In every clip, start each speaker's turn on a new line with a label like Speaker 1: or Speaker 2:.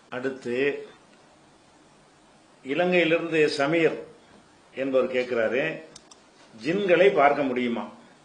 Speaker 1: அடுத்து இலங்கையிலிருந்து சமீர் என்பவர் கேட்கிறாரு ஜின்களை பார்க்க முடியுமா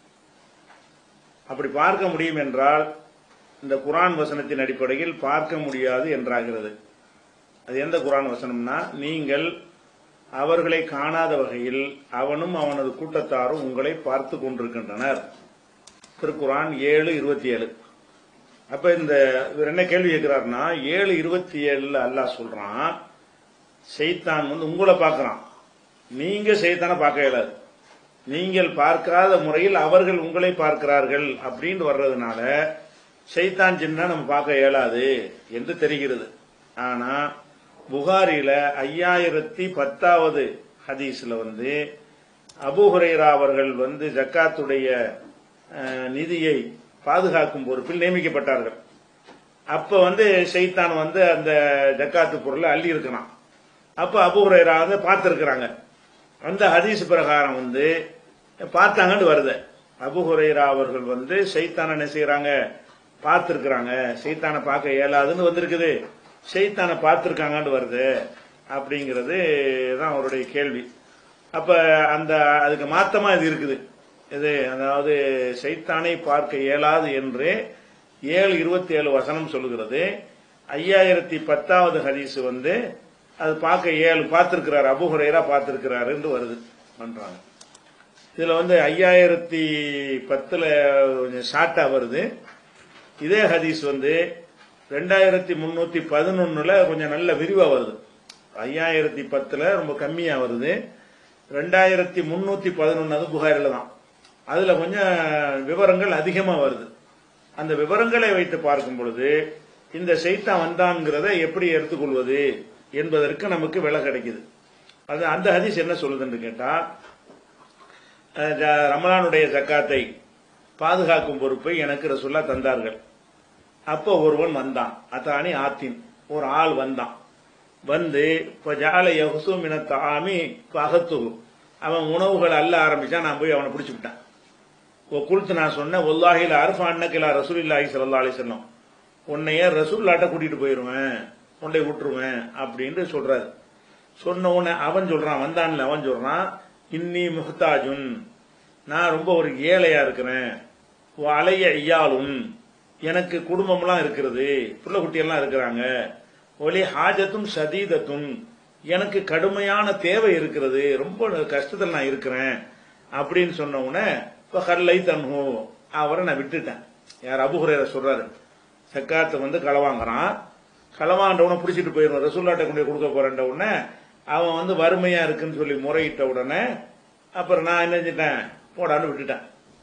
Speaker 1: அப்படி பார்க்க முடியும் என்றால் இந்த குரான் வசனத்தின் அடிப்படையில் பார்க்க முடியாது என்றாகிறது அது எந்த குரான் வசனம்னா நீங்கள் அவர்களை காணாத வகையில் அவனும் அவனது கூட்டத்தாரும் உங்களை பார்த்து கொண்டிருக்கின்றனர் திருக்குரான் ஏழு இருபத்தி ஏழு அப்ப இந்த இவர் என்ன கேள்வி கேட்கிறாருன்னா ஏழு இருபத்தி ஏழுல அல்லாஹ் சொல்றான் செய்தான் வந்து உங்களை பார்க்கறான் நீங்க செய்தான பார்க்க இயலாது நீங்கள் பார்க்காத முறையில் அவர்கள் உங்களை பார்க்கிறார்கள் அப்படின்னு வர்றதுனால செய்தான் சின்ன நம்ம பார்க்க இயலாது என்று தெரிகிறது ஆனா புகாரில ஐயாயிரத்தி பத்தாவது ஹதீஸ்ல வந்து அபு ஹுரைரா அவர்கள் வந்து ஜக்காத்துடைய அஹ், நிதியை பாதுகாக்கும் பொறுப்பில் நியமிக்கப்பட்டார்கள் அப்ப வந்து ஷைத்தான் வந்து அந்த ஜக்காத்து பொருளை அள்ளி இருக்கணும் அப்ப அபு ஹுரைரா வந்து பார்த்திருக்கிறாங்க அந்த ஹதீஸ் பிரகாரம் வந்து பார்த்தாங்கன்னு வருது அபு ஹுரைரா அவர்கள் வந்து ஷைத்தானை என்ன செய்யறாங்க பார்த்திருக்கிறாங்க ஷைத்தானை பார்க்க இயலாதுன்னு வந்திருக்குது ஷைத்தானை பார்த்திருக்காங்கன்னு வருது அப்படிங்கிறது தான் அவருடைய கேள்வி அப்ப அந்த அதுக்கு மாத்தமா இது இருக்குது இது அதாவது சைத்தானை பார்க்க இயலாது என்று ஏழு இருபத்தி ஏழு வசனம் சொல்லுகிறது ஐயாயிரத்தி பத்தாவது ஹதீஸ் வந்து அது பார்க்க ஏழு பார்த்திருக்கிறார் அபுஹுரைரா பார்த்திருக்கிறார் என்று வருது பண்றாங்க இதுல வந்து ஐயாயிரத்தி பத்துல கொஞ்சம் ஷார்ட்டா வருது இதே ஹதீஸ் வந்து ரெண்டாயிரத்தி முன்னூத்தி பதினொன்னுல கொஞ்சம் நல்ல விரிவா வருது ஐயாயிரத்தி பத்துல ரொம்ப கம்மியா வருது ரெண்டாயிரத்தி முன்னூத்தி பதினொன்னு அது புகாரில தான் அதுல கொஞ்சம் விவரங்கள் அதிகமா வருது அந்த விவரங்களை வைத்து பார்க்கும் பொழுது இந்த செய்தான் வந்தான்ங்கிறத எப்படி எடுத்துக்கொள்வது என்பதற்கு நமக்கு விலை கிடைக்குது அது அந்த ஹதீஸ் என்ன சொல்லுதுன்னு கேட்டா அஹ், ஜ- ரமலானுடைய ஜக்காத்தை பாதுகாக்கும் பொறுப்பை எனக்கு ரசுல்லா தந்தார்கள் அப்போ ஒருவன் வந்தான் அத்தானி ஆத்தின் ஒரு ஆள் வந்தான் வந்து இப்போ ஜால யகுசுமின தாமி பகத்து அவன் உணவுகள் அல்ல ஆரம்பிச்சான் நான் போய் அவனை பிடிச்சு விட்டேன் ஓ குளுத்து நான் சொன்னேன் ஒல்லாஹில அர்ஃப அன்னக்கிலா ரசூலில்லாஹி ஸல்லல்லாஹு அலைஹி வஸல்லம் உன்னைய ரசூல்லாட்ட கூட்டிட்டு போயிருவேன் உன்னை விட்டுருவேன் அப்படின்னு சொல்றாரு சொன்ன உடனே அவன் சொல்றான் வந்தான்ல அவன் சொல்றான் இன்னி முஹ்தாஜுன் நான் ரொம்ப ஒரு ஏழையா இருக்கிறேன் உ அலைய ஐயாலும் எனக்கு குடும்பம்லாம் இருக்கிறது புள்ள குட்டியெல்லாம் இருக்கிறாங்க ஒலி ஹாஜத்தும் சதீதத்தும் எனக்கு கடுமையான தேவை இருக்கிறது ரொம்ப கஷ்டத்தில் நான் இருக்கிறேன் அப்படின்னு சொன்ன உடனே இப்ப கல்லை தன்ஹோ அவரை நான் விட்டுட்டேன் யார் அபுஹுரேர சொல்றாரு சக்காத்தை வந்து களவாங்குறான் களவாண்டவனை பிடிச்சிட்டு போயிடும் ரசூல்லாட்ட கொண்டு போய் கொடுக்க போறேன்ற உடனே அவன் வந்து வறுமையா இருக்குன்னு சொல்லி முறையிட்ட உடனே அப்புறம் நான் என்ன செஞ்சிட்டேன் போடான்னு விட்டுட்டேன்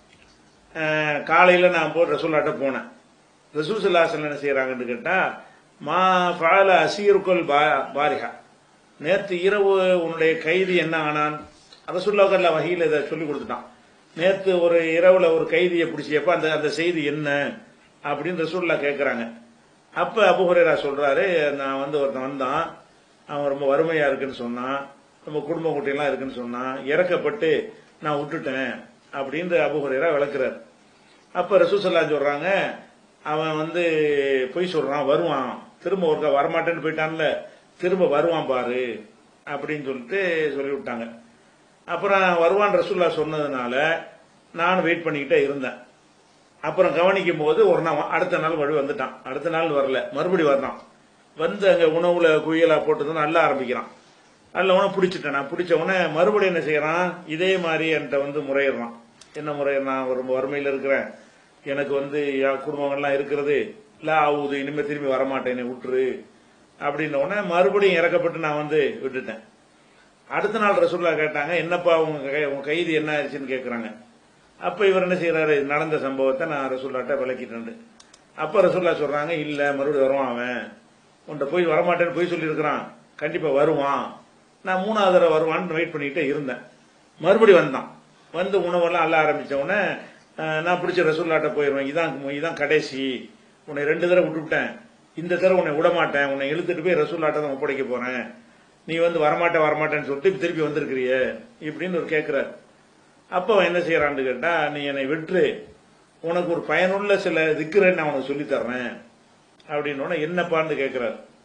Speaker 1: அஹ், காலையில நான் போய் ரசூல்லாட்ட போனேன் ரசூல் சல்லாசன் என்ன செய்யறாங்கன்னு கேட்டா மா ஃபால அசீருக்குல் பா- பாரிகா நேற்று இரவு உன்னுடைய கைதி என்ன ஆனான் ரசூல்லாக்கல்ல வகையில் இதை சொல்லி கொடுத்துட்டான் நேற்று ஒரு இரவுல ஒரு கைதியை பிடிச்சியப்ப அந்த அந்த செய்தி என்ன அப்படின்னு ரசூல்லா கேட்கறாங்க அப்ப அபுஹுரேரா சொல்றாரு நான் வந்து ஒருத்தன் வந்தான் அவன் ரொம்ப வறுமையா இருக்குன்னு சொன்னான் ரொம்ப குடும்ப குட்டியெல்லாம் இருக்குன்னு சொன்னான் இறக்கப்பட்டு நான் விட்டுட்டேன் அப்படின்னு அபுஹுரேரா விளக்குறாரு அப்ப ரசூசல்லா சொல்றாங்க அவன் வந்து பொய் சொல்றான் வருவான் திரும்ப ஒருக்கா வரமாட்டேன்னு போயிட்டான்ல திரும்ப வருவான் பாரு அப்படின்னு சொல்லிட்டு சொல்லி விட்டாங்க அப்புறம் வருவான் ரசூல்லா சொன்னதுனால நான் வெயிட் பண்ணிக்கிட்டே இருந்தேன் அப்புறம் கவனிக்கும் போது ஒரு நாள் அடுத்த நாள் மறுபடி வந்துட்டான் அடுத்த நாள் வரல மறுபடி வர்றான் வந்து அங்க உணவுல குயிலா போட்டது நல்ல ஆரம்பிக்கிறான் நல்ல உணவு பிடிச்சிட்டேன் நான் பிடிச்ச உடனே மறுபடியும் என்ன செய்யறான் இதே மாதிரி என்கிட்ட வந்து முறையிடுறான் என்ன முறையிடுறான் ரொம்ப வறுமையில் இருக்கிறேன் எனக்கு வந்து என் குடும்பங்கள்லாம் இருக்கிறது இல்ல ஆகுது இனிமே திரும்பி வரமாட்டேன் என்னை விட்டுரு அப்படின்ன உடனே மறுபடியும் இறக்கப்பட்டு நான் வந்து விட்டுட்டேன் அடுத்த நாள் ரசூல்லா கேட்டாங்க என்னப்பா உங்க கை- உங்க கைது என்ன ஆயிடுச்சுன்னு கேக்குறாங்க அப்ப இவர் என்ன செய்யறாரு நடந்த சம்பவத்தை நான் ரசூல்லாட்ட விளக்கிட்டேன் அப்ப ரசூல்லா சொல்றாங்க இல்ல மறுபடியும் வருவான் அவன் உன்கிட்ட போய் வரமாட்டேன்னு போய் சொல்லியிருக்கிறான் கண்டிப்பா வருவான் நான் மூணாவது தடவை வருவான்னு வெயிட் பண்ணிக்கிட்டே இருந்தேன் மறுபடி வந்தான் வந்து உணவெல்லாம் அள்ள ஆரம்பிச்ச உடனே அஹ், நான் பிடிச்ச ரசூல்லாட்ட போயிடுவேன் இதான் இதான் கடைசி உன்னை ரெண்டு தடவை விட்டுவிட்டேன் இந்த தடவை உன்னை விட மாட்டேன் உன்னை இழுத்துட்டு போய் ரசூல்லாட்ட தான் ஒப்படைக்க போறேன் நீ வந்து வரமாட்ட வரமாட்டேன்னு சொல்லிட்டு இப்ப திருப்பி வந்திருக்கிறியே இப்படின்னு ஒரு கேட்கிறார் அப்ப அவன் என்ன செய்யறான்னு கேட்டா நீ என்னை விட்டுரு உனக்கு ஒரு பயனுள்ள சில திக்குறேன்னு நான் உனக்கு சொல்லி தர்றேன் அப்படின்னு உடனே என்னப்பான்னு கேட்கிறார்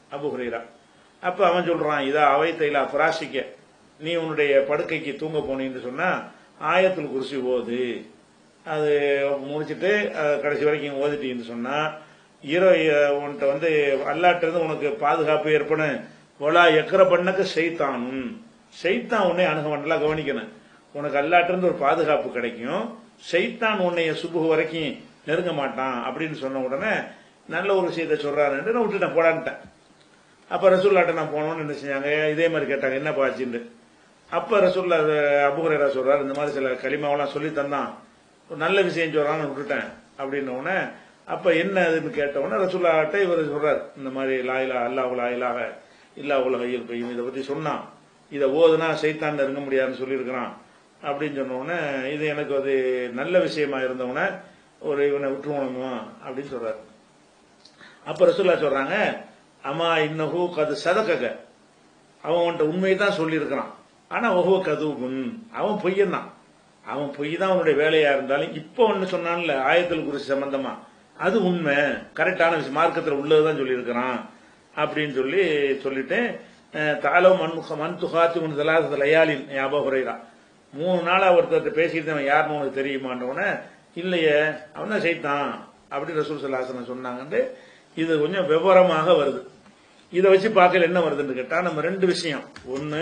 Speaker 1: அபு ஹுரைரா அப்ப அவன் சொல்றான் இதா அவை தைலா பிராசிக்க நீ உன்னுடைய படுக்கைக்கு தூங்க போனீன்னு சொன்னா ஆயத்தில் குருசி ஓது அது முடிச்சிட்டு அஹ், கடைசி வரைக்கும் ஓதிட்டீன்னு சொன்னா ஈரோ உன்கிட்ட வந்து அல்லாட்ட இருந்து உனக்கு பாதுகாப்பு ஏற்படும் ஒலா எக்கர பண்ணக்கு செய்தானும் செய்தான் உன்னை அணுக நல்லா கவனிக்கணும் உனக்கு அல்லாட்ட இருந்து ஒரு பாதுகாப்பு கிடைக்கும் செய்தான் உன்னைய சுபுகு வரைக்கும் நெருங்க மாட்டான் அப்படின்னு சொன்ன உடனே நல்ல ஒரு விஷயத்தை சொல்றாருன்னு நான் விட்டுட்டேன் போடான்ட்டேன் அப்ப ரசூல்லாட்ட நான் போனோம்னு என்ன செஞ்சாங்க இதே மாதிரி கேட்டாங்க என்ன பாச்சுன்னு அப்ப ரசூல்லா அபுஹரேரா சொல்றாரு இந்த மாதிரி சில களிமாவெல்லாம் சொல்லி தந்தான் ஒரு நல்ல விஷயம் சொல்றான்னு விட்டுட்டேன் அப்படின்ன உடனே அப்ப என்ன அதுன்னு கேட்ட உடனே ரசூல்லாட்ட இவர் சொல்றாரு இந்த மாதிரி லாயிலா அல்லாஹ் லாயிலாக இல்லா உலக இயல்பையும் இதை பத்தி சொன்னான் இதை ஓதுனா சைத்தான் நெருங்க முடியாதுன்னு சொல்லியிருக்கிறான் அப்படின்னு சொன்ன உடனே இது எனக்கு அது நல்ல விஷயமா இருந்தவன ஒரு இவனை விட்டுருவணுமா அப்படின்னு சொல்றாரு அப்ப ரசூல்லா சொல்றாங்க அம்மா இன்னஹு கது சதக்கக அவன் உன்ட்ட உண்மையை தான் சொல்லியிருக்கிறான் ஆனா ஒஹோ கதுகுன் அவன் பொய்யன் தான் அவன் பொய் தான் அவனுடைய வேலையா இருந்தாலும் இப்போ ஒன்னு சொன்னான்ல ஆயத்தில் குறிச்சி சம்பந்தமா அது உண்மை கரெக்டான விஷயம் மார்க்கத்தில் உள்ளதுதான் சொல்லியிருக்கிறான் அப்படின்னு சொல்லி சொல்லிட்டு தாலோ மண் மண் துகாத்தி உன் தலாச லயாலின் ஞாபகம் குறைரா மூணு நாளா ஒருத்தர்கிட்ட பேசிட்டு அவன் யாருன்னு உனக்கு தெரியுமான்றவன இல்லையே அவன் தான் செய்தான் அப்படின்னு ரசூல் சல்லாசனம் சொன்னாங்கன்னு இது கொஞ்சம் விவரமாக வருது இதை வச்சு பார்க்கல என்ன வருதுன்னு கேட்டா நம்ம ரெண்டு விஷயம் ஒன்னு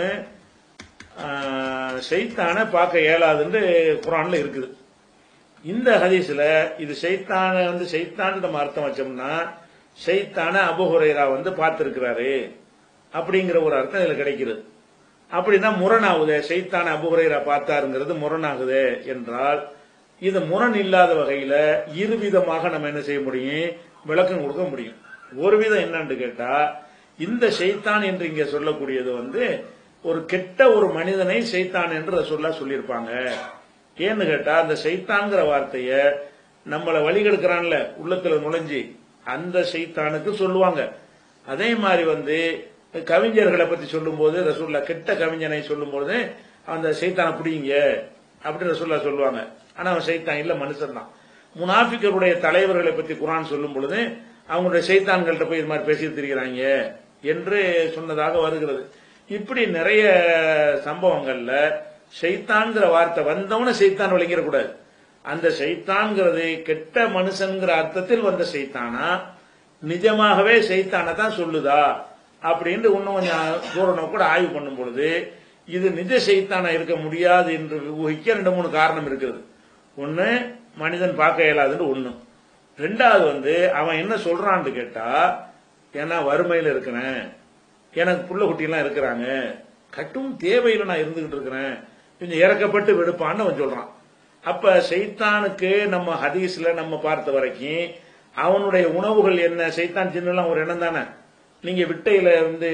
Speaker 1: செய்தான பார்க்க இயலாதுன்னு குரான்ல இருக்குது இந்த ஹதீஸ்ல இது செய்தான வந்து செய்தான் நம்ம அர்த்தம் வச்சோம்னா செய்தான அபுஹுரைரா வந்து பார்த்திருக்கிறாரு அப்படிங்கிற ஒரு அர்த்தம் இதுல கிடைக்கிறது அப்படின்னா முரணாகுதே செய்தான அபுஹுரைரா பார்த்தாருங்கிறது முரணாகுதே என்றால் இது முரண் இல்லாத வகையில இருவிதமாக நம்ம என்ன செய்ய முடியும் விளக்கம் கொடுக்க முடியும் ஒரு விதம் என்னன்னு கேட்டா இந்த செய்தான் என்று இங்க சொல்லக்கூடியது வந்து ஒரு கெட்ட ஒரு மனிதனை செய்தான் என்று சொல்ல சொல்லியிருப்பாங்க ஏன்னு கேட்டா அந்த செய்தான்ங்கிற வார்த்தைய நம்மளை வழிகெடுக்கிறான்ல உள்ளத்துல நுழைஞ்சி அந்த செய்தானுக்கு சொல்லுவாங்க அதே மாதிரி வந்து கவிஞர்களை பத்தி சொல்லும்போது ரசூல்லா கெட்ட கவிஞனை சொல்லும்போது அந்த செய்தானை பிடிங்க அப்படின்னு ரசூல்லா சொல்லுவாங்க ஆனா அவன் செய்தான் இல்ல மனுஷன் தான் முனாஃபிக்கருடைய தலைவர்களை பத்தி குரான் சொல்லும் பொழுது அவங்களுடைய செய்தான்கள்ட்ட போய் இது மாதிரி பேசிட்டு திரிகிறாங்க என்று சொன்னதாக வருகிறது இப்படி நிறைய சம்பவங்கள்ல செய்தான்கிற வார்த்தை வந்தவன செய்தான் விளங்கிடக்கூடாது அந்த செய்தான்கிறது கெட்ட மனுஷன்கிற அர்த்தத்தில் வந்த செய்தானா நிஜமாகவே செய்தானை தான் சொல்லுதா அப்படின்னு இன்னும் கொஞ்சம் தூரம் கூட ஆய்வு பண்ணும் பொழுது இது நிஜ செய்தானா இருக்க முடியாது என்று ஊகிக்க ரெண்டு மூணு காரணம் இருக்குது ஒன்னு மனிதன் பார்க்க இயலாதுன்னு ஒண்ணு ரெண்டாவது வந்து அவன் என்ன சொல்றான்னு கேட்டா ஏன்னா வறுமையில இருக்கிறேன் எனக்கு புள்ள குட்டியெல்லாம் இருக்கிறாங்க கட்டும் தேவையில நான் இருந்துகிட்டு இருக்கிறேன் கொஞ்சம் இறக்கப்பட்டு விடுப்பான்னு அவன் சொல்றான் அப்ப சைத்தானுக்கு நம்ம ஹதீஸ்ல நம்ம பார்த்த வரைக்கும் அவனுடைய உணவுகள் என்ன சைத்தான் சின்னலாம் ஒரு எண்ணம் தானே நீங்க விட்டையில வந்து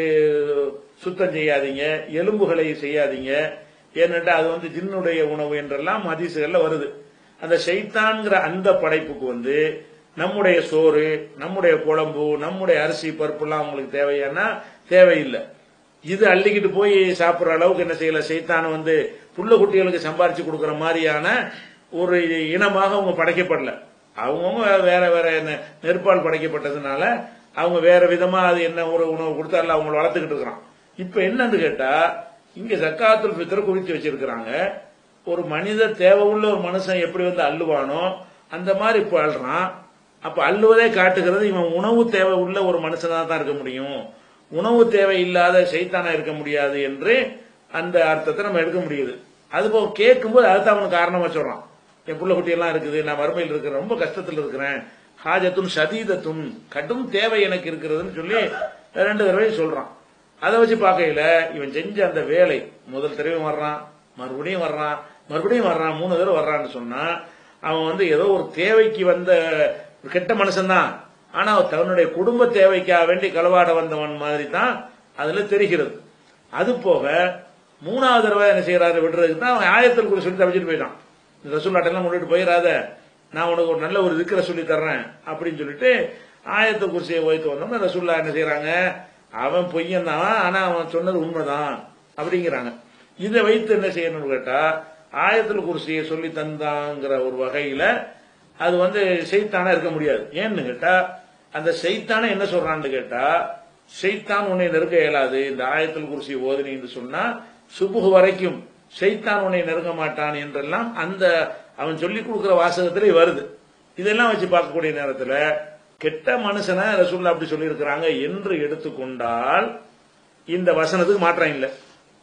Speaker 1: சுத்தம் செய்யாதீங்க எலும்புகளை செய்யாதீங்க ஏன்னுட்டா அது வந்து ஜின்னுடைய உணவு என்றெல்லாம் ஹதீசுகள்ல வருது அந்த சைத்தான்கிற அந்த படைப்புக்கு வந்து நம்முடைய சோறு நம்முடைய குழம்பு நம்முடைய அரிசி பருப்புலாம் அவங்களுக்கு தேவையானா தேவையில்லை இது அள்ளிக்கிட்டு போய் சாப்பிடுற அளவுக்கு என்ன செய்யல சைத்தான வந்து புள்ள குட்டிகளுக்கு சம்பாரிச்சு கொடுக்கற மாதிரியான ஒரு இனமாக அவங்க படைக்கப்படல அவங்கவுங்க வேற வேற நெ- நெருப்பால் படைக்கப்பட்டதுனால அவங்க வேற விதமா அது என்ன ஒரு உணவு கொடுத்தால அவங்கள வளர்த்துக்கிட்டு இருக்கிறான் இப்ப என்னன்னு கேட்டா இங்க ஜக்காத்துல் ஃபித்ர் குறித்து வச்சிருக்கிறாங்க ஒரு மனித தேவை உள்ள ஒரு மனுஷன் எப்படி வந்து அள்ளுவானோ அந்த மாதிரி இப்ப அள்ளுறான் அப்ப அள்ளுவதே காட்டுகிறது இவன் உணவு தேவை உள்ள ஒரு மனுஷனா தான் இருக்க முடியும் உணவு தேவை இல்லாத சைத்தானா இருக்க முடியாது என்று அந்த அர்த்தத்தை நம்ம எடுக்க முடியுது அதுபோக கேட்கும்போது அதுதான் அவனுக்கு காரணமா சொல்றான் என் புள்ள குட்டி எல்லாம் இருக்குது நான் வறுமையில் இருக்கிறேன் ரொம்ப கஷ்டத்தில் இருக்கிறேன் ஹாஜத்தும் சதீதத்தும் கடும் தேவை எனக்கு இருக்கிறதுன்னு சொல்லி ரெண்டு தடவை சொல்றான் அதை வச்சு பார்க்கையில இவன் செஞ்ச அந்த வேலை முதல் தடவை வர்றான் மறுபடியும் வர்றான் மறுபடியும் வர்றான் மூணு தடவை வர்றான்னு சொன்னா அவன் வந்து ஏதோ ஒரு தேவைக்கு வந்த ஒரு கெட்ட மனுஷன்தான் ஆனா அவன் தன்னுடைய குடும்ப தேவைக்காக வேண்டி களவாட வந்தவன் மாதிரி தான் அதுல தெரிகிறது அது போக மூணாவது தடவை என்ன செய்யறாரு விடுறதுக்கு தான் அவன் ஆயத்தில் கூட சொல்லி தவிச்சிட்டு போயிட்டான் இந்த ரசூல்லாட்டெல்லாம் கொண்டுட்டு போயிடாத நான் உனக்கு ஒரு நல்ல ஒரு திக்கரை சொல்லி தர்றேன் அப்படின்னு சொல்லிட்டு ஆயத்தை குறிச்சியை வைத்து வந்தோம்னா ரசூல்லா என்ன செய்யறாங்க அவன் பொய்யன் தான் ஆனா அவன் சொன்னது உண்மைதான் அப்படிங்கிறாங்க இதை வைத்து என்ன செய்யணும்னு கேட்டா ஆயத்தில் குருசியை சொல்லி தந்தாங்கிற ஒரு வகையில அது வந்து செய்தானா இருக்க முடியாது ஏன்னு கேட்டா அந்த செய்தானே என்ன சொல்றான்னு கேட்டா ஷைத்தான் உன்னை நெருங்க இயலாது இந்த ஆயத்தில் குருசி ஓதுனி என்று சொன்னா சுபுகு வரைக்கும் ஷைத்தான் உன்னை நெருங்க மாட்டான் என்றெல்லாம் அந்த அவன் சொல்லி கொடுக்கிற வாசகத்திலே வருது இதெல்லாம் வச்சு பார்க்கக்கூடிய நேரத்தில் கெட்ட மனுஷனை ரசூல்லா அப்படி சொல்லியிருக்கிறாங்க என்று எடுத்துக்கொண்டால் இந்த வசனத்துக்கு மாற்றம் இல்லை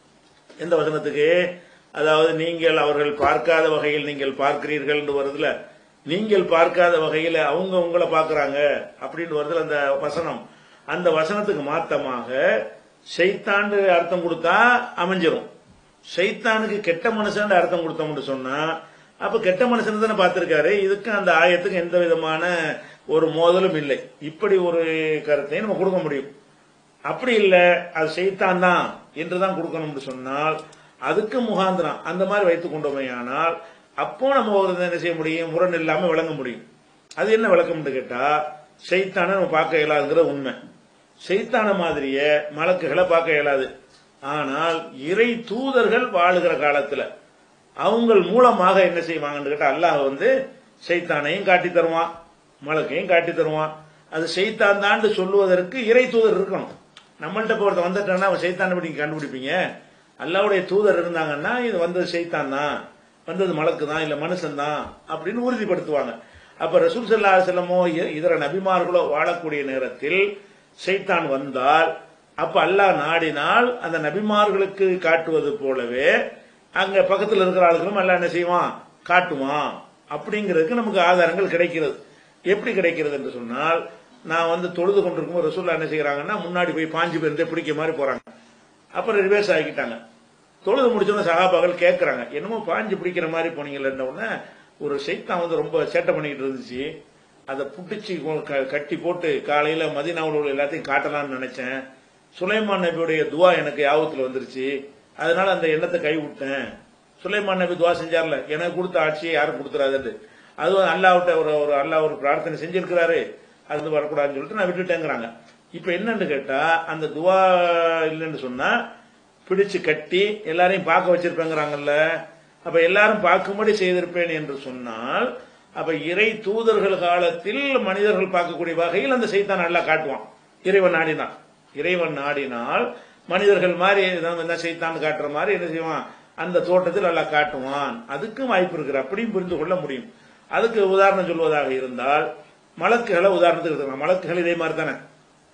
Speaker 1: எந்த வசனத்துக்கு அதாவது நீங்கள் அவர்கள் பார்க்காத வகையில் நீங்கள் பார்க்கிறீர்கள் என்று வருதுல நீங்கள் பார்க்காத வகையில் அவங்க உங்களை பார்க்கறாங்க அப்படின்னு வருதுல அந்த வசனம் அந்த வசனத்துக்கு மாத்தமாக ஷைத்தாண்டு அர்த்தம் கொடுத்தா அமைஞ்சிரும் ஷைத்தானுக்கு கெட்ட மனுஷன் அர்த்தம் கொடுத்தோம்னு சொன்னா அப்ப கெட்ட மனுஷன் தானே பார்த்திருக்காரு இதுக்கு அந்த ஆயத்துக்கு எந்த விதமான ஒரு மோதலும் இல்லை இப்படி ஒரு கருத்தை நம்ம கொடுக்க முடியும் அப்படி இல்ல அது செய்தான் தான் என்றுதான் கொடுக்கணும்னு சொன்னால் அதுக்கு முகாந்திரம் அந்த மாதிரி வைத்துக் கொண்டோமையானால் அப்போ நம்ம ஒரு என்ன செய்ய முடியும் முரண் இல்லாம விளங்க முடியும் அது என்ன விளக்கம்னு கேட்டா செய்தான நம்ம பார்க்க இயலாதுங்கிற உண்மை செய்தான மாதிரிய மலக்குகளை பார்க்க இயலாது ஆனால் இறை தூதர்கள் வாழுகிற காலத்துல அவங்கள் மூலமாக என்ன செய்வாங்கன்னு கேட்டா அல்லாஹ் வந்து செய்தானையும் காட்டி தருவான் மலக்கையும் காட்டி தருவான் அது செய்தான் தான் சொல்லுவதற்கு இறை தூதர் இருக்கணும் நம்மள்ட்ட இப்போ ஒருத்தன் வந்துட்டான்னா அவன் செய்தான் எப்படி நீங்க கண்டுபிடிப்பீங்க அல்லாவுடைய தூதர் இருந்தாங்கன்னா இது வந்தது செய்தான் தான் வந்தது மலக்கு தான் இல்ல மனுஷன் தான் அப்படின்னு உறுதிப்படுத்துவாங்க அப்ப ரசூல் சல்லா செல்லமோ இதர நபிமார்களோ வாழக்கூடிய நேரத்தில் செய்தான் வந்தால் அப்ப அல்லாஹ் நாடினால் அந்த நபிமார்களுக்கு காட்டுவது போலவே அங்க பக்கத்தில் இருக்கிற ஆளுகளும் எல்லாம் என்ன செய்வான் காட்டுவான் அப்படிங்கிறதுக்கு நமக்கு ஆதாரங்கள் கிடைக்கிறது எப்படி கிடைக்கிறது என்று சொன்னால் நான் வந்து தொழுது கொண்டிருக்கும் ரசூல்லா என்ன செய்யறாங்கன்னா முன்னாடி போய் பாஞ்சு பேருந்து பிடிக்க மாதிரி போறாங்க அப்புறம் ரிவர்ஸ் ஆகிக்கிட்டாங்க தொழுது முடிச்சோன்னு சகாபாக்கள் கேட்கறாங்க என்னமோ பாஞ்சு பிடிக்கிற மாதிரி போனீங்கல்ல உடனே ஒரு சைத்தான் வந்து ரொம்ப சேட்டை பண்ணிக்கிட்டு இருந்துச்சு அதை புட்டிச்சு க- கட்டி போட்டு காலையில மதினாவில் உள்ள எல்லாத்தையும் காட்டலாம்னு நினைச்சேன் சுலைமான் நபியுடைய துவா எனக்கு யாபத்துல வந்துருச்சு அதனால அந்த எண்ணத்தை கை விட்டேன் சுலைமான் நபி துவா செஞ்சார்ல எனக்கு கொடுத்த ஆட்சியை யாரும் கொடுத்துறாது அதுவும் அல்லாவிட்ட ஒரு ஒரு அல்லாஹ் ஒரு பிரார்த்தனை செஞ்சிருக்கிறாரு அது வந்து வரக்கூடாதுன்னு சொல்லிட்டு நான் விட்டுட்டேங்கிறாங்க இப்ப என்னன்னு கேட்டா அந்த துவா இல்லைன்னு சொன்னா பிடிச்சு கட்டி எல்லாரையும் பார்க்க வச்சிருப்பேங்கிறாங்கல்ல அப்ப எல்லாரும் பார்க்கும்படி செய்திருப்பேன் என்று சொன்னால் அப்ப இறை தூதர்கள் காலத்தில் மனிதர்கள் பார்க்கக்கூடிய வகையில் அந்த செய்தான் நல்லா காட்டுவான் இறைவன் நாடினான் இறைவன் நாடினால் மனிதர்கள் மாதிரி ஏதாவது என்ன செய்தான் காட்டுற மாதிரி என்ன செய்வான் அந்த தோட்டத்தில் நல்லா காட்டுவான் அதுக்கும் வாய்ப்பு இருக்கு அப்படியும் புரிந்து கொள்ள முடியும் அதுக்கு உதாரணம் சொல்வதாக இருந்தால் மலக்குகளை உதாரணத்துக்கு எடுத்துக்கலாம் மலக்குகள் இதே மாதிரி தானே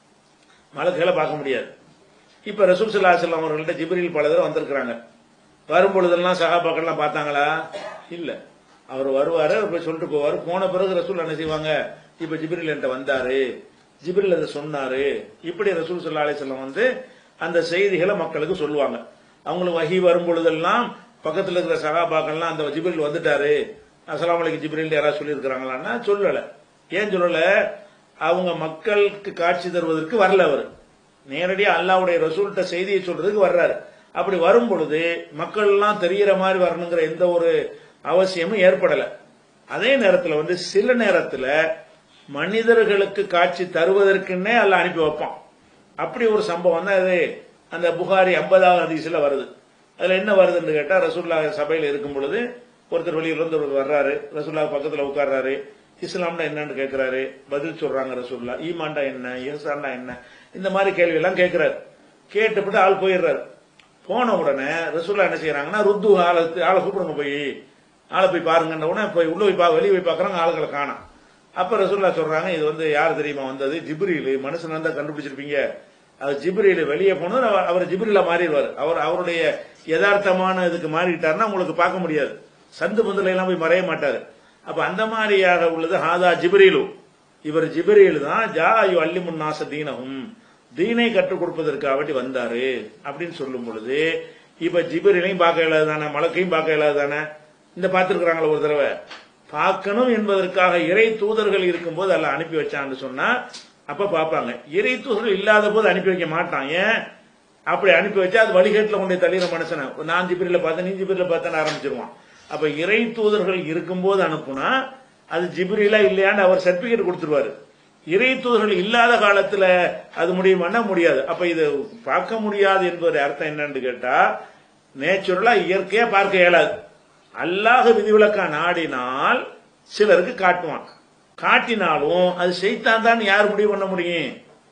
Speaker 1: மலக்குகளை பார்க்க முடியாது இப்ப ரசூல் சல்லா செல்லம் அவர்கள்ட்ட ஜிப்ரீல் பல தடவை வந்திருக்கிறாங்க வரும்பொழுதெல்லாம் சகாபாக்கள்லாம் பார்த்தாங்களா இல்ல அவர் வருவாரு அவர் போய் சொல்லிட்டு போவாரு போன பிறகு ரசூல் என்ன செய்வாங்க இப்ப ஜிப்ரீல் என்கிட்ட வந்தாரு ஜிப்ரீல் அதை சொன்னாரு இப்படி ரசூல் சல்லா அலிசல்லம் வந்து அந்த செய்திகளை மக்களுக்கு சொல்லுவாங்க அவங்களுக்கு வகி வரும் பொழுதெல்லாம் பக்கத்துல இருக்கிற சகாபாக்கள்லாம் அந்த ஜிப்ரீல் வந்துட்டாரு அஸ்ஸலாமு அலைக்கும் ஜிப்ரீல் யாராவது சொல்லியிருக்கிறாங்களான்னா சொல்லல ஏன் சொல்லல அவங்க மக்களுக்கு காட்சி தருவதற்கு வரல அவர் நேரடியா அல்லாவுடைய ரசூல்கிட்ட செய்தியை சொல்றதுக்கு வர்றாரு அப்படி வரும் பொழுது மக்கள் எல்லாம் தெரியற மாதிரி வரணுங்கிற எந்த ஒரு அவசியமும் ஏற்படல அதே நேரத்துல வந்து சில நேரத்துல மனிதர்களுக்கு காட்சி தருவதற்குன்னே அல்ல அனுப்பி வைப்பான் அப்படி ஒரு சம்பவம் தான் அது அந்த புகாரி ஐம்பதாவது ஹதீஸ்ல வருது அதுல என்ன வருதுன்னு கேட்டா ரசூல்லா சபையில இருக்கும் பொழுது ஒருத்தர் வெளியில இருந்து ஒருத்தர் வர்றாரு ரசூல்லா பக்கத்துல உட்கார்றாரு இஸ்லாம்னா என்னன்னு கேட்கிறாரு பதில் சொல்றாங்க ரசூல்லா ஈமான்டா என்ன இஹ்சான்டா என்ன இந்த மாதிரி கேள்வி எல்லாம் கேட்கிறாரு கேட்டுப்பட்டு ஆள் போயிடுறாரு போன உடனே ரசூல்லா என்ன செய்யறாங்கன்னா ருத்து ஆளை ஆளை கூப்பிடுங்க போய் ஆளை போய் பாருங்கன்ற உடனே போய் உள்ள போய் பா வெளியே போய் பாக்குறாங்க ஆளுகளை காணோம் அப்ப ரசூல்லா சொல்றாங்க இது வந்து யார் தெரியுமா வந்தது ஜிப்ரீல் மனுஷன் தான் கண்டுபிடிச்சிருப்பீங்க அது ஜிப்ரீல் வெளியே போனது அவர் அவர் ஜிப்ரீல மாறிடுவார் அவர் அவருடைய யதார்த்தமான இதுக்கு மாறிட்டாருன்னா உங்களுக்கு பார்க்க முடியாது சந்து பந்துல எல்லாம் போய் மறைய மாட்டாரு அப்ப அந்த மாதிரியாக உள்ளது ஹாதா ஜிப்ரீலு இவர் ஜிப்ரீல் தான் ஜா யு அல்லிமுன் நாச தீனஹும் தீனை கற்றுக் கொடுப்பதற்காக வேண்டி வந்தாரு அப்படின்னு சொல்லும் பொழுது இப்ப ஜிப்ரீலையும் பார்க்க இயலாது தானே மலக்கையும் பார்க்க இயலாது தானே இந்த பார்த்திருக்கிறாங்களா ஒரு தடவை பார்க்கணும் என்பதற்காக இறை தூதர்கள் இருக்கும்போது அல்ல அனுப்பி வச்சான்னு சொன்னா அப்ப பார்ப்பாங்க இறை தூதர்கள் இல்லாத போது அனுப்பி வைக்க மாட்டான் ஏன் அப்படி அனுப்பி வச்சா அது வழிகேட்டில் கொண்டு போய் தள்ளிற மனுஷனை நான் ஜிபிரில பார்த்தேன் நீ ஜிபிரில பார்த்தேன்னு ஆரம்பிச்சிருவான் அப்ப இறை தூதர்கள் இருக்கும்போது அனுப்புனா அது ஜிப்ரிலா இல்லையான்னு அவர் சர்டிபிகேட் கொடுத்துருவாரு இறை தூதர்கள் இல்லாத காலத்துல அது முடியுமான்னா முடியாது அப்ப இது பார்க்க முடியாது என்பது அர்த்தம் என்னன்னு கேட்டா நேச்சுரலா இயற்கையா பார்க்க இயலாது அல்லாஹ் விதிவிலக்கா நாடினால் சிலருக்கு காட்டுவான் காட்டினாலும் அது செய்தான் தான் யார் முடிவு பண்ண முடியும்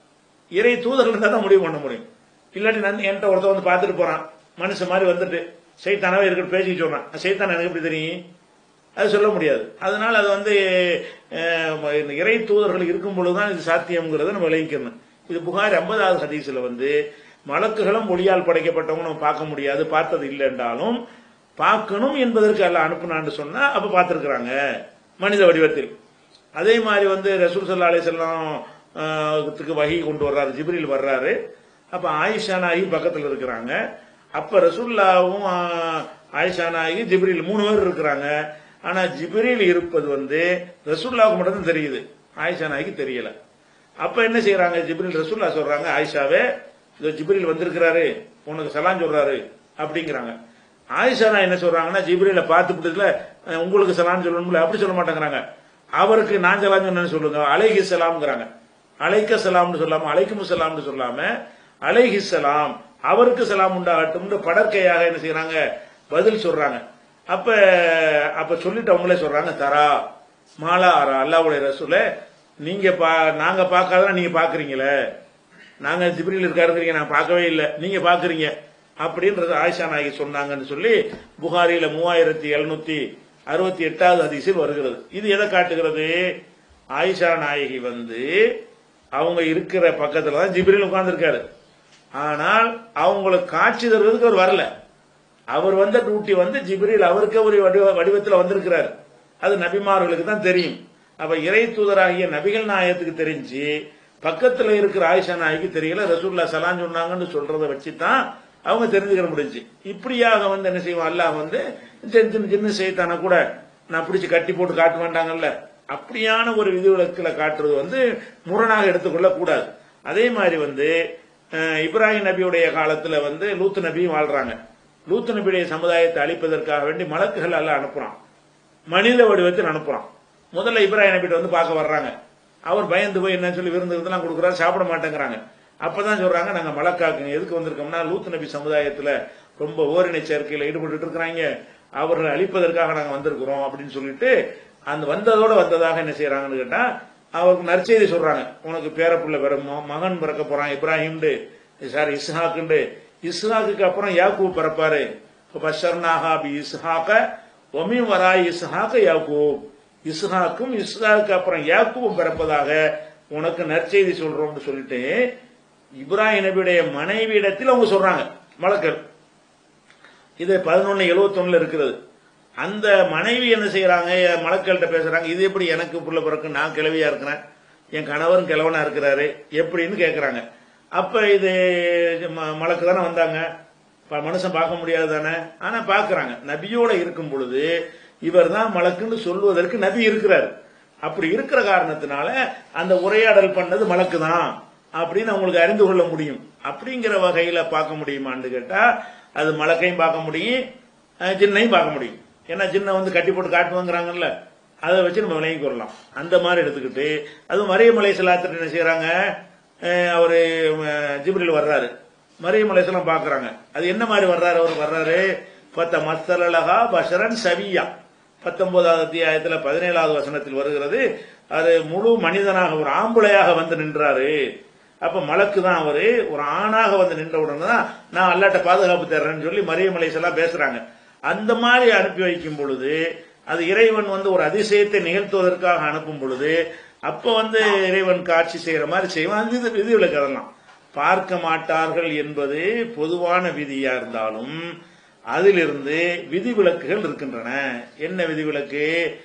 Speaker 1: இறை தூதர்கள் இருந்தா தான் முடிவு பண்ண முடியும் இல்லாட்டி நான் என்கிட்ட ஒருத்தன் வந்து பார்த்துட்டு போறான் மனுஷன் மாதிரி வந்துட்டு சைத்தானாவே இருக்கட்டும் பேசிக்க சொல்றான் சைத்தான் எனக்கு எப்படி தெரியும் அது சொல்ல முடியாது அதனால அது வந்து அஹ், இந்த இறை தூதர்கள் இருக்கும் பொழுதுதான் இது சாத்தியம்ங்கிறத நம்ம விளைவிக்கணும் இது புகார் ஐம்பதாவது ஹதீஸ்ல வந்து மலக்குகளும் மொழியால் படைக்கப்பட்டவங்க நம்ம பார்க்க முடியாது பார்த்தது இல்லை என்றாலும் பார்க்கணும் என்பதற்கு அல்ல அனுப்புனான்னு சொன்னா அப்ப பார்த்திருக்கிறாங்க மனித வடிவத்தில் அதே மாதிரி வந்து ரசூல் சல்லா அலிசல்லாம் வகி கொண்டு வர்றாரு ஜிப்ரில் வர்றாரு அப்ப ஆயிஷா நாயகி பக்கத்துல இருக்கிறாங்க அப்ப ரசூல்லாவும் ஆஹ், ஆயிஷா நாயகி ஜிப்ரில் மூணு பேர் இருக்கிறாங்க ஆனா ஜிப்ரில் இருப்பது வந்து ரசூல்லாவுக்கு மட்டும் தான் தெரியுது ஆயிஷா நாயகி தெரியல அப்ப என்ன செய்யறாங்க ஜிப்ரில் ரசூல்லா சொல்றாங்க ஆயிஷாவே இதோ ஜிப்ரில் வந்திருக்கிறாரு உனக்கு சலான் சொல்றாரு அப்படிங்கிறாங்க ஆயிஷா நான் என்ன சொல்றாங்கன்னா ஜிப்ரில பார்த்துட்டதுல உங்களுக்கு சலான் சொல்லணும்ல அப்படி சொல்ல மாட்டேங்கிறாங்க அவருக்கு நான் சலான் சொன்னேன்னு சொல்லுங்க அலைஹி சலாம்ங்கிறாங்க அலைக்க சலாம்னு சொல்லாம அலைக்கும் சலாம்னு சொல்லாம அலைஹி சலாம் அவருக்கு சலாம் உண்டாகட்டும்னு படற்கையாக என்ன செய்யறாங்க பதில் சொல்றாங்க அப்ப அப்ப சொல்லிட்டு அவங்களே சொல்றாங்க தரா மாலா அரா அல்லாவுடைய ரசூல நீங்க பா நாங்க பார்க்காதான் நீங்க பாக்குறீங்களே நாங்க ஜிப்ரில் இருக்காருங்கிறீங்க நான் பார்க்கவே இல்லை நீங்க பாக்குறீங்க அப்படின்றது ஆயிஷா நாயகி சொன்னாங்கன்னு சொல்லி புகாரில மூவாயிரத்தி எழுநூத்தி அறுபத்தி எட்டாவது அதிசயில் வருகிறது இது எதை காட்டுகிறது ஆயிஷா நாயகி வந்து அவங்க இருக்கிற பக்கத்துல தான் ஜிப்ரில் உட்கார்ந்திருக்காரு ஆனால் அவங்களுக்கு காட்சி தருவதற்கு அவர் வரல அவர் வந்த டியூட்டி வந்து ஜிப்ரில் அவருக்கு ஒரு வடிவ வடிவத்தில் வந்திருக்கிறார் அது நபிமார்களுக்கு தான் தெரியும் அப்ப இறை தூதராகிய நபிகள் நாயகத்துக்கு தெரிஞ்சு பக்கத்துல இருக்கிற ஆயிஷா நாய்க்கு தெரியல ரசூல்லா சலான் சொன்னாங்கன்னு சொல்றதை வச்சு தான் அவங்க தெரிஞ்சுக்கிற முடிஞ்சு இப்படியாக வந்து என்ன செய்வோம் அல்லாஹ் வந்து சின்ன சின்ன சின்ன செய்தான கூட நான் பிடிச்சு கட்டி போட்டு காட்ட வேண்டாங்கல்ல அப்படியான ஒரு விதிவிலக்குல காட்டுறது வந்து முரணாக எடுத்துக்கொள்ள கூடாது அதே மாதிரி வந்து அஹ், இப்ராஹிம் நபியுடைய காலத்துல வந்து லூத்து நபியும் வாழ்றாங்க லூத்து நபியுடைய சமுதாயத்தை அழிப்பதற்காக வேண்டி மலக்குகள் எல்லாம் அனுப்புறான் மனித வடிவத்தில் அனுப்புறான் முதல்ல இப்ராஹிம் நபிட்ட வந்து பார்க்க வர்றாங்க அவர் பயந்து போய் என்ன சொல்லி விருந்து விருந்தெல்லாம் கொடுக்குறாரு சாப்பிட மாட்டேங்கிறாங்க அப்பதான் சொல்றாங்க நாங்க மலக்காக்குங்க எதுக்கு வந்திருக்கோம்னா லூத் நபி சமுதாயத்துல ரொம்ப ஓரினை சேர்க்கையில ஈடுபட்டு இருக்கிறாங்க அவர்களை அழிப்பதற்காக நாங்க வந்திருக்கிறோம் அப்படின்னு சொல்லிட்டு அந்த வந்ததோட வந்ததாக என்ன செய்யறாங்கன்னு கேட்டா அவருக்கு நற்செய்தி சொல்றாங்க உனக்கு பேரப்புள்ள பிறமோ மகன் பிறக்க போறான் இப்ராஹிம்டு சாரி இஸ்ஹாக்குண்டு இஸ்ஹாக்குக்கு அப்புறம் யாக்கூப் பிறப்பாரு பஷர்னாஹா பி இஸ்ஹாக்க ஒமி வராய் இஸ்ஹாக்க யாக்கூப் இஸ்ஹாக்கும் இஸ்ஹாக்கு அப்புறம் யாக்கூபும் பிறப்பதாக உனக்கு நற்செய்தி சொல்றோம்னு சொல்லிட்டு இப்ராஹிம் நபியுடைய மனைவியிடத்தில் அவங்க சொல்றாங்க மலக்கள் இது பதினொன்னு எழுவத்தொன்னுல இருக்கிறது அந்த மனைவி என்ன செய்யறாங்க மலக்கள்கிட்ட பேசுறாங்க இது எப்படி எனக்கு புள்ள பிறக்கு நான் கிழவியா இருக்கிறேன் என் கணவரும் கிழவனா இருக்கிறாரு எப்படின்னு கேக்குறாங்க அப்ப இது ம- மலக்கு தானே வந்தாங்க ப- மனுஷன் பார்க்க முடியாது தானே ஆனா பாக்குறாங்க நபியோட இருக்கும் பொழுது இவர் தான் மலக்குன்னு சொல்வதற்கு நபி இருக்கிறார் அப்படி இருக்கிற காரணத்தினால அந்த உரையாடல் பண்ணது மலக்கு தான் அப்படின்னு அவங்களுக்கு அறிந்து கொள்ள முடியும் அப்படிங்கிற வகையில பார்க்க முடியுமான்னு கேட்டா அது மலக்கையும் பார்க்க முடியும் அஹ், ஜின்னையும் பார்க்க முடியும் ஏன்னா ஜின்னை வந்து கட்டி போட்டு காட்டுவாங்கிறாங்கல்ல அதை வச்சு நம்ம விளங்கி கொள்ளலாம் அந்த மாதிரி எடுத்துக்கிட்டு அதுவும் மரியமலை சிலாத்திட்டு என்ன செய்யறாங்க அஹ், அவரு அஹ், ஜிப்ரில் வர்றாரு மரியமலை சிலாம் பாக்குறாங்க அது என்ன மாதிரி வர்றாரு அவர் வர்றாரு பத்த மஸ்தலகா பஷரன் சவியா பத்தொன்பதாவது அத்தியாயத்துல பதினேழாவது வசனத்தில் வருகிறது அது முழு மனிதனாக ஒரு ஆம்பளையாக வந்து நின்றாரு அப்ப மலக்கு தான் அவரு ஒரு ஆணாக வந்து நின்ற உடனே தான் நான் அல்லாட்ட பாதுகாப்பு தர்றேன்னு சொல்லி மரியமலை எல்லாம் பேசுறாங்க அந்த மாதிரி அனுப்பி வைக்கும் பொழுது அது இறைவன் வந்து ஒரு அதிசயத்தை நிகழ்த்துவதற்காக அனுப்பும் பொழுது அப்ப வந்து இறைவன் காட்சி செய்யற மாதிரி செய்வான் அது விதி விதிவிலக்கு அதெல்லாம் பார்க்க மாட்டார்கள் என்பது பொதுவான விதியா இருந்தாலும் அதிலிருந்து விதிவிலக்குகள் இருக்கின்றன என்ன விதிவிலக்கு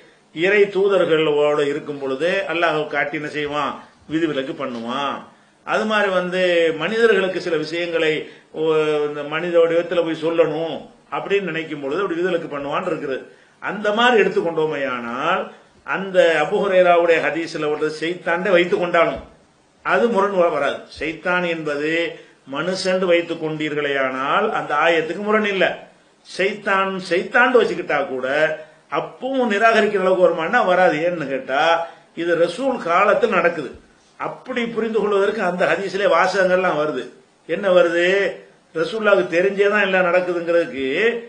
Speaker 1: இறை தூதர்களோடு இருக்கும் பொழுது அல்லாஹ் காட்டி என்ன செய்வான் விதிவிலக்கு பண்ணுவான் அது மாதிரி வந்து மனிதர்களுக்கு சில விஷயங்களை ஓ, இந்த மனித வடிவத்தில் போய் சொல்லணும் அப்படின்னு நினைக்கும் பொழுது அப்படி விதிவிலக்கு பண்ணுவான் இருக்குது அந்த மாதிரி எடுத்துக்கொண்டோமையானால் அந்த அபுஹுரேராவுடைய ஹதீஸ்ல ஒரு செய்தாண்டே வைத்துக் கொண்டாலும் அது முரண் வ- வராது சைத்தான் என்பது மனுஷன் வைத்துக் கொண்டீர்களேயானால் அந்த ஆயத்துக்கு முரண் இல்ல சைத்தான் சைத்தாண்டு வச்சுக்கிட்டா கூட அப்பவும் நிராகரிக்கிற அளவுக்கு வருமானா வராது ஏன்னு கேட்டா இது ரசூல் காலத்தில் நடக்குது அப்படி புரிந்து கொள்வதற்கு அந்த ஹதீஸ்ல வாசகங்கள்லாம் வருது என்ன வருது ரசூல்லாவுக்கு தெரிஞ்சேதான் எல்லாம் நடக்குதுங்கிறதுக்கு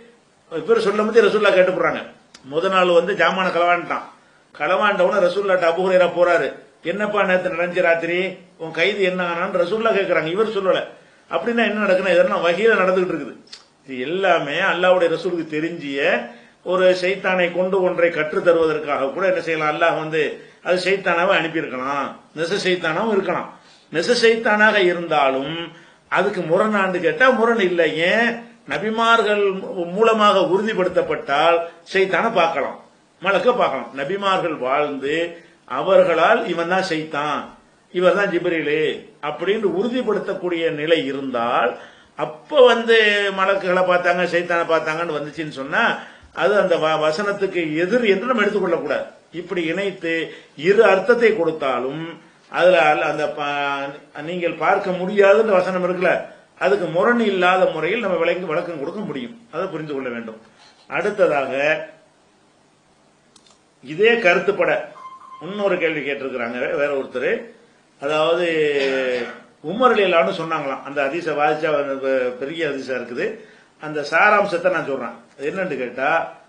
Speaker 1: இவர் சொல்லும் போது ரசூல்லா கேட்டுப்படுறாங்க முத நாள் வந்து ஜாமான களவாண்டான் களவாண்டவன ரசூல்லாட்ட அபுஹுரேரா போறாரு என்னப்பா நேத்து நடந்துச்சு ராத்திரி உன் கைது என்ன ஆனான்னு ரசூல்லா கேட்கறாங்க இவர் சொல்லல அப்படின்னா என்ன நடக்குன்னா இதெல்லாம் வகையில நடந்துகிட்டு இருக்குது இது எல்லாமே அல்லாவுடைய ரசூலுக்கு தெரிஞ்சிய ஒரு சைத்தானை கொண்டு ஒன்றை கற்றுத் தருவதற்காக கூட என்ன செய்யலாம் அல்லாஹ் வந்து அது சைத்தானாவை அனுப்பியிருக்கலாம் நெச சைத்தானாவும் இருக்கலாம் நெச சைத்தானாக இருந்தாலும் அதுக்கு முரணாண்டு கேட்டா முரண் இல்லை ஏன் நபிமார்கள் மூலமாக உறுதிப்படுத்தப்பட்டால் சைத்தானை பார்க்கலாம் மலக்க பார்க்கலாம் நபிமார்கள் வாழ்ந்து அவர்களால் இவன் தான் செய்தான் இவர் தான் ஜிப்ரீலு அப்படின்னு உறுதிப்படுத்தக்கூடிய நிலை இருந்தால் அப்ப வந்து மலக்குகளை பார்த்தாங்க சைத்தானை பார்த்தாங்கன்னு வந்துச்சுன்னு சொன்னா அது அந்த வ- வசனத்துக்கு எதிர் என்று நம்ம எடுத்துக்கொள்ளக்கூடாது இப்படி இணைத்து இரு அர்த்தத்தை கொடுத்தாலும் அதுல அல்ல- அந்த ப- நீங்கள் பார்க்க முடியாதுன்ற வசனம் இருக்குல்ல அதுக்கு முரண் இல்லாத முறையில் நம்ம விளங்கி விளக்கம் கொடுக்க முடியும் அதை புரிந்து கொள்ள வேண்டும் அடுத்ததாக இதே கருத்துப்பட இன்னொரு கேள்வி கேட்டிருக்கிறாங்க வேற ஒருத்தர் அதாவது உமர் இல்லான்னு சொன்னாங்களாம் அந்த அதிச வாதிச்சா பெரிய அதிசா இருக்குது அந்த சாராம்சத்தை நான் சொல்றேன் அது என்னன்னு கேட்டா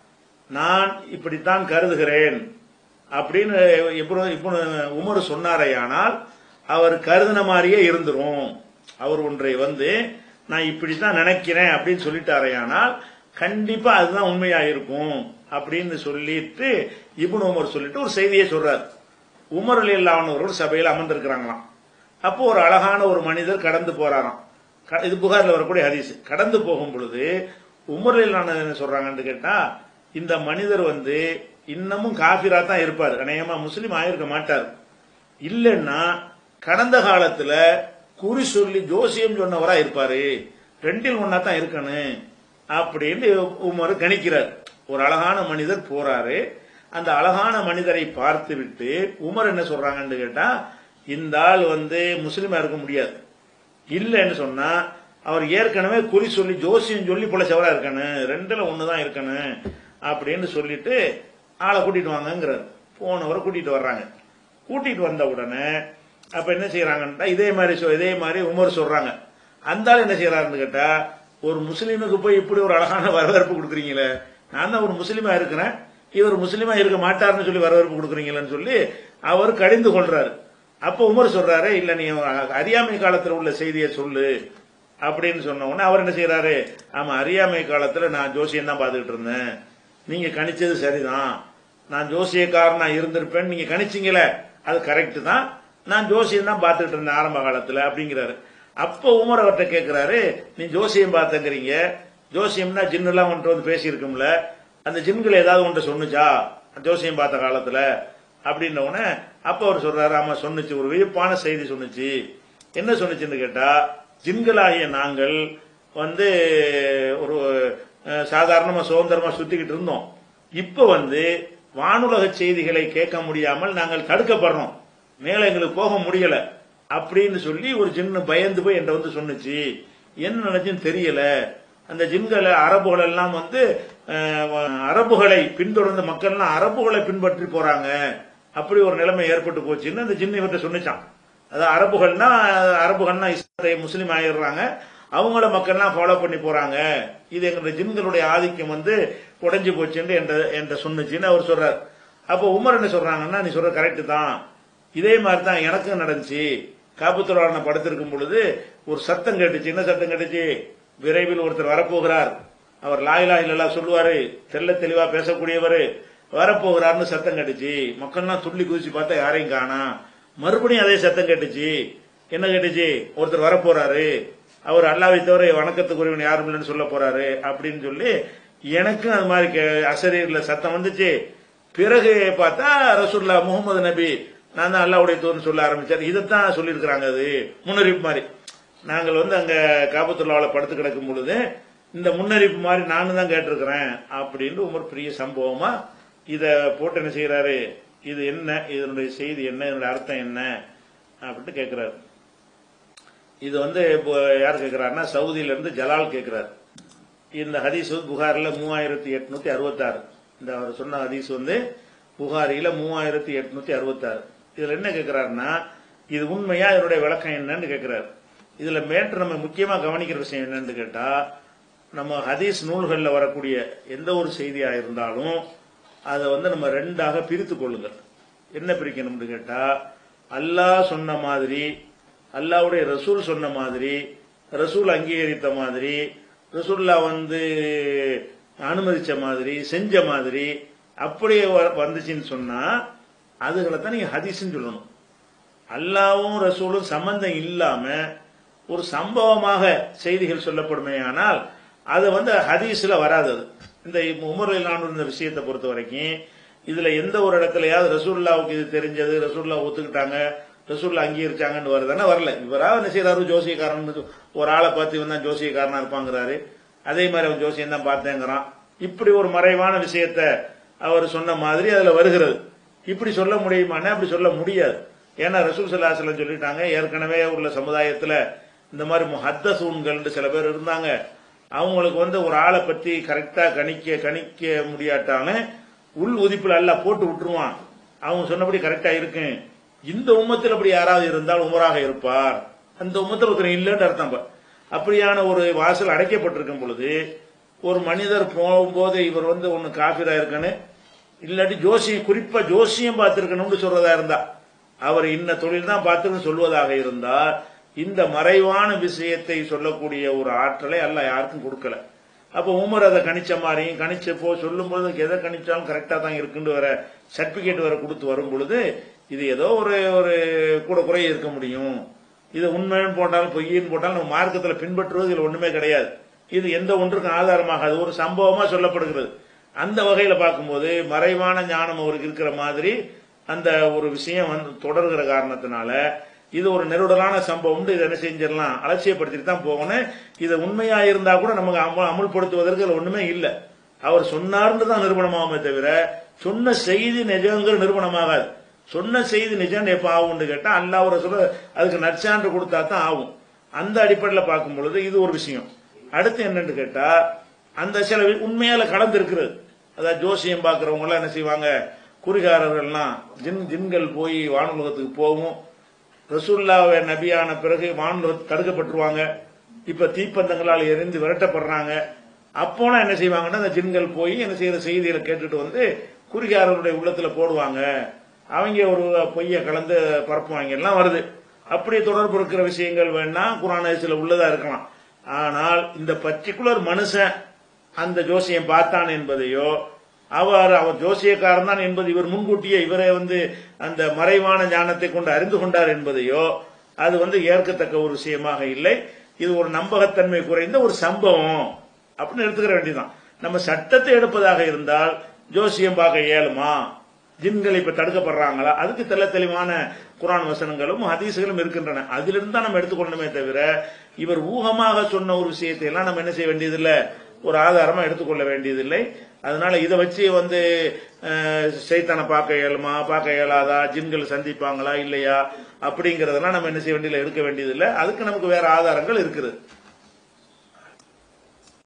Speaker 1: நான் இப்படித்தான் கருதுகிறேன் அப்படின்னு இப்போ இப்போ உமர் சொன்னாரையானால் அவர் கருதின மாதிரியே இருந்துரும் அவர் ஒன்றை வந்து நான் இப்படித்தான் நினைக்கிறேன் அப்படின்னு சொல்லிட்டாரையானால் கண்டிப்பா அதுதான் உண்மையா இருக்கும் அப்படின்னு சொல்லிட்டு இப்னு உமர் சொல்லிட்டு ஒரு செய்தியை சொல்றாரு உமர் அலி ஒரு சபையில் அமர்ந்திருக்கிறாங்களாம் அப்போ ஒரு அழகான ஒரு மனிதர் கடந்து போறாராம் க- இது புகார்ல வரக்கூடிய ஹதீஸ் கடந்து போகும் பொழுது உமர் அலி என்ன சொல்றாங்கன்னு கேட்டா இந்த மனிதர் வந்து இன்னமும் காபிரா தான் இருப்பார் அநேகமா முஸ்லீம் ஆயிருக்க மாட்டார் இல்லைன்னா கடந்த காலத்துல குறி சொல்லி ஜோசியம் சொன்னவரா இருப்பாரு ரெண்டில் ஒன்னா தான் இருக்கணும் அப்படின்னு உமர் கணிக்கிறார் ஒரு அழகான மனிதர் போறாரு அந்த அழகான மனிதரை பார்த்து விட்டு உமர் என்ன சொல்றாங்கன்னு கேட்டா இந்த ஆள் வந்து முஸ்லீமா இருக்க முடியாது இல்லைன்னு சொன்னா அவர் ஏற்கனவே குறி சொல்லி ஜோசியம் சொல்லி பொழைச்சவரா இருக்கணும் ரெண்டுல ஒண்ணுதான் இருக்கணும் அப்படின்னு சொல்லிட்டு ஆளை கூட்டிட்டு வாங்கங்கிறார் போனவரை கூட்டிட்டு வர்றாங்க கூட்டிட்டு வந்த உடனே அப்ப என்ன செய்யறாங்கன்னா இதே மாதிரி சொ- இதே மாதிரி உமர் சொல்றாங்க அந்த ஆள் என்ன செய்யறாருன்னு கேட்டா ஒரு முஸ்லீமுக்கு போய் இப்படி ஒரு அழகான வரவேற்பு கொடுக்குறீங்களே நான் தான் ஒரு முஸ்லீமா இருக்கிறேன் இவர் முஸ்லீமா இருக்க மாட்டாருன்னு சொல்லி வரவேற்பு கொடுக்குறீங்களேன்னு சொல்லி அவர் கடிந்து கொள்றாரு அப்ப உமர் சொல்றாரு இல்ல நீ அறியாமை காலத்துல உள்ள செய்தியை சொல்லு அப்படின்னு சொன்ன உடனே அவர் என்ன செய்யறாரு ஆமா அறியாமை காலத்துல நான் ஜோசியம் தான் பார்த்துக்கிட்டு இருந்தேன் நீங்க கணிச்சது சரிதான் நான் ஜோசியக்காரனா இருந்திருப்பேன் நீங்க கணிச்சீங்களே அது கரெக்ட் தான் நான் ஜோசியம் தான் பார்த்துக்கிட்டு இருந்தேன் ஆரம்ப காலத்துல அப்படிங்கிறாரு அப்போ உமர் அவர்கிட்ட கேட்கிறாரு நீ ஜோசியம் பார்த்தங்கிறீங்க ஜோசியம்னா ஜின்னெல்லாம் ஒன்று வந்து பேசியிருக்கும்ல அந்த ஜின்கள் ஏதாவது ஒன்று சொன்னுச்சா ஜோசியம் பார்த்த காலத்துல அப்படின்ன உடனே அப்ப அவர் சொல்றாரு ஆமா சொன்னுச்சு ஒரு வியப்பான செய்தி சொன்னுச்சு என்ன சொன்னுச்சுன்னு கேட்டா ஜின்களாகிய நாங்கள் வந்து ஒரு அஹ், சாதாரணமா சுதந்திரமா சுத்திக்கிட்டு இருந்தோம் இப்ப வந்து வானுலக செய்திகளை கேட்க முடியாமல் நாங்கள் தடுக்கப்படுறோம் மேல எங்களுக்கு போக முடியல அப்படின்னு சொல்லி ஒரு ஜின்னு பயந்து போய் என்கிட்ட வந்து சொன்னுச்சு என்ன நினைச்சுன்னு தெரியல அந்த ஜின்களை அரபுகள் எல்லாம் வந்து அஹ், அரபுகளை பின்தொடர்ந்த மக்கள்லாம் அரபுகளை பின்பற்றி போறாங்க அப்படி ஒரு நிலைமை ஏற்பட்டு போச்சுன்னு அந்த ஜின்னு இவர்கிட்ட சொன்னிச்சான் அது அரபுகள்னா அரபுகள்னா இஸ்லாத்தை முஸ்லீம் ஆயிடுறாங்க அவங்கள மக்கள்லாம் ஃபாலோ பண்ணி போறாங்க இது எங்களுடைய ஜின்களுடைய ஆதிக்கம் வந்து உடைஞ்சு போச்சுன்னு என்ற என்ற சொன்னுச்சுன்னு அவர் சொல்றார் அப்போ உமர் என்ன சொல்றாங்கன்னா நீ சொல்ற கரெக்ட் தான் இதே மாதிரி தான் எனக்கும் நடந்துச்சு காப்புத்துறான படுத்திருக்கும் பொழுது ஒரு சத்தம் கேட்டுச்சு என்ன சத்தம் கேட்டுச்சு விரைவில் ஒருத்தர் வரப்போகிறார் அவர் லாயிலா இல்லலா சொல்லுவாரு தெள்ள தெளிவா பேசக்கூடியவர் வரப்போகிறார்னு சத்தம் கேட்டுச்சு மக்கள்லாம் துள்ளி குதிச்சு பார்த்தா யாரையும் காணா மறுபடியும் அதே சத்தம் கேட்டுச்சு என்ன கேட்டுச்சு ஒருத்தர் வரப்போறாரு அவர் அல்லாவை தவிர வணக்கத்துக்குரியவன் யாரும் இல்லைன்னு சொல்ல போறாரு அப்படின்னு சொல்லி எனக்கும் அது மாதிரி கே- அசரீர்ல சத்தம் வந்துச்சு பிறகு பார்த்தா ரசூல்லா முகமது நபி நான் தான் அல்லாவுடைய தூர்னு சொல்ல ஆரம்பிச்சார் இதைத்தான் சொல்லியிருக்கிறாங்க அது முன்னறிவிப்பு மாதிரி நாங்கள் வந்து அங்க காபத்துள்ளாவில் படுத்து கிடக்கும் பொழுது இந்த முன்னறிவிப்பு மாதிரி நானும் தான் கேட்டிருக்கிறேன் அப்படின்னு ஒரு பெரிய சம்பவமா இத போட்டு என்ன செய்யறாரு இது என்ன இதனுடைய செய்தி என்ன இதனுடைய அர்த்தம் என்ன அப்படின்ட்டு கேட்கிறாரு இது வந்து இப்போ யார் கேட்கிறாருன்னா சவுதியில இருந்து ஜலால் கேட்கிறார் இந்த ஹதீஸ் வந்து புகாரில மூவாயிரத்தி எட்நூத்தி அறுபத்தாறு இந்த அவர் சொன்ன ஹதீஸ் வந்து புகாரில மூவாயிரத்தி எட்நூத்தி அறுபத்தாறு இதுல என்ன கேட்கிறாருன்னா இது உண்மையா இதனுடைய விளக்கம் என்னன்னு கேட்கிறாரு இதுல மேற்று நம்ம முக்கியமா கவனிக்கிற விஷயம் என்னன்னு கேட்டா நம்ம ஹதீஸ் நூல்கள்ல வரக்கூடிய எந்த ஒரு செய்தியா இருந்தாலும் அதை வந்து நம்ம ரெண்டாக பிரித்து கொள்ளுங்கள் என்ன பிரிக்கணும்னு கேட்டா அல்லாஹ் சொன்ன மாதிரி அல்லாஹ்வுடைய ரசூல் சொன்ன மாதிரி ரசூல் அங்கீகரித்த மாதிரி ரசூல்லா வந்து அனுமதிச்ச மாதிரி செஞ்ச மாதிரி அப்படியே வ- வந்துச்சுன்னு சொன்னா அதுகளை தான் நீங்க ஹதீஸ்ன்னு சொல்லணும் அல்லாவும் ரசூலும் சம்பந்தம் இல்லாம ஒரு சம்பவமாக செய்திகள் சொல்லப்படுமே ஆனால் அது வந்து ஹதீஸ்ல வராது அது இந்த உமர் இல்லான்னு இந்த விஷயத்தை பொறுத்த வரைக்கும் இதுல எந்த ஒரு இடத்துலயாவது ரசூல்லாவுக்கு இது தெரிஞ்சது ரசூல்லா ஒத்துக்கிட்டாங்க ரசூல்லா அங்கீகரிச்சாங்கன்னு வருதுன்னா வரல இவரா என்ன செய்யறாரு ஜோசியக்காரன் ஒரு ஆளை பார்த்து இவன் தான் ஜோசியக்காரனா இருப்பாங்கிறாரு அதே மாதிரி அவன் ஜோசியம் தான் பார்த்தேங்கிறான் இப்படி ஒரு மறைவான விஷயத்த அவர் சொன்ன மாதிரி அதுல வருகிறது இப்படி சொல்ல முடியுமான்னா அப்படி சொல்ல முடியாது ஏன்னா ரசூல் சல்லாஹலம் சொல்லிட்டாங்க ஏற்கனவே உள்ள சமுதாயத்துல இந்த மாதிரி முஹத்தசூன்கள் சில பேர் இருந்தாங்க அவங்களுக்கு வந்து ஒரு ஆளை பத்தி கரெக்டா கணிக்க கணிக்க முடியாட்டாலும் உள் உதிப்புல எல்லாம் போட்டு விட்டுருவான் அவங்க சொன்னபடி கரெக்டா இருக்கு இந்த உம்மத்தில் அப்படி யாராவது இருந்தால் உமராக இருப்பார் அந்த உம்மத்தில் ஒருத்தர் இல்லைன்னு அர்த்தம் இப்ப. அப்படியான ஒரு வாசல் அடைக்கப்பட்டிருக்கும் பொழுது ஒரு மனிதர் போகும்போது இவர் வந்து ஒன்னு காபிரா இருக்குன்னு இல்லாட்டி ஜோசியம் குறிப்பா ஜோசியம் பார்த்திருக்கணும்னு சொல்றதா இருந்தா அவர் இன்ன தொழில் தான் பார்த்துன்னு சொல்வதாக இருந்தால் இந்த மறைவான விஷயத்தை சொல்லக்கூடிய ஒரு ஆற்றலை அல்லாஹ் யாருக்கும் கொடுக்கல அப்ப உமர் அதை கணிச்ச மாதிரியும் கணிச்ச போ சொல்லும்போது எதை கணிச்சாலும் கரெக்டா தான் இருக்குன்னு வர சர்டிபிகேட் வர கொடுத்து வரும் பொழுது இது ஏதோ ஒரு ஒரு கூட குறை இருக்க முடியும் இது உண்மைன்னு போட்டாலும் பொய்யின்னு போட்டாலும் நம்ம மார்க்கத்துல பின்பற்றுவது இதுல ஒண்ணுமே கிடையாது இது எந்த ஒன்றுக்கும் ஆதாரமாக அது ஒரு சம்பவமா சொல்லப்படுகிறது அந்த வகையில பார்க்கும்போது மறைவான ஞானம் அவருக்கு இருக்கிற மாதிரி அந்த ஒரு விஷயம் வந்து தொடர்கிற காரணத்தினால இது ஒரு நெருடலான சம்பவம் இது என்ன செஞ்சிடலாம் அலட்சியப்படுத்திட்டு தான் போகணும் இது உண்மையா இருந்தா கூட நமக்கு அம- அமுல்படுத்துவதற்கு இதுல ஒண்ணுமே இல்லை அவர் சொன்னார்னு தான் நிரூபணமாகுமே தவிர சொன்ன செய்தி நிஜங்கிற நிரூபணமாகாது சொன்ன செய்தி நிஜம் எப்ப ஆகும்னு கேட்டா அல்லாஹ் சொல்ல அதுக்கு நற்சான்று கொடுத்தா தான் ஆகும் அந்த அடிப்படையில் பார்க்கும் பொழுது இது ஒரு விஷயம் அடுத்து என்னன்னு கேட்டா அந்த சில வி- உண்மையால கலந்து இருக்கிறது அதாவது ஜோசியம் பார்க்கறவங்க எல்லாம் என்ன செய்வாங்க குறிகாரர்கள்லாம் ஜின் ஜின்கள் போய் வானுலகத்துக்கு போகும் ரசூல்லாவை நபியான பிறகு வானுலகத்து தடுக்கப்பட்டுருவாங்க இப்ப தீப்பந்தங்களால் எரிந்து விரட்டப்படுறாங்க அப்போலாம் என்ன செய்வாங்கன்னா அந்த ஜின்கள் போய் என்ன செய்யற செய்திகளை கேட்டுட்டு வந்து குறிகாரர்களுடைய உள்ளத்துல போடுவாங்க அவங்க ஒரு பொய்ய கலந்து பரப்புவாங்க எல்லாம் வருது அப்படி தொடர்பு இருக்கிற விஷயங்கள் வேணா குரானேசில உள்ளதா இருக்கலாம் ஆனால் இந்த பர்டிகுலர் மனுஷன் அந்த ஜோசியம் பார்த்தான் என்பதையோ அவர் அவர் ஜோசியக்காரன் தான் என்பது இவர் முன்கூட்டியே இவரை வந்து அந்த மறைவான ஞானத்தை கொண்டு அறிந்து கொண்டார் என்பதையோ அது வந்து ஏற்கத்தக்க ஒரு விஷயமாக இல்லை இது ஒரு நம்பகத்தன்மை குறைந்த ஒரு சம்பவம் அப்படின்னு எடுத்துக்கிற வேண்டியதுதான் நம்ம சட்டத்தை எடுப்பதாக இருந்தால் ஜோசியம் பார்க்க இயலுமா ஜின்கள் இப்ப தடுக்கப்படுறாங்களா அதுக்கு தெள்ள தெளிவான குரான் வசனங்களும் ஹதீசுகளும் இருக்கின்றன அதிலிருந்து தான் நம்ம எடுத்துக்கொள்ளணுமே தவிர இவர் ஊகமாக சொன்ன ஒரு விஷயத்தை எல்லாம் நம்ம என்ன செய்ய வேண்டியதில்லை ஒரு ஆதாரமா எடுத்துக்கொள்ள வேண்டியதில்லை அதனால இதை வச்சு வந்து அஹ், சைத்தானை பார்க்க இயலுமா பார்க்க இயலாதா ஜின்கள் சந்திப்பாங்களா இல்லையா அப்படிங்கறதெல்லாம் நம்ம என்ன செய்ய வேண்டியதில்லை எடுக்க வேண்டியதில்லை அதுக்கு நமக்கு வேற ஆதாரங்கள் இருக்குது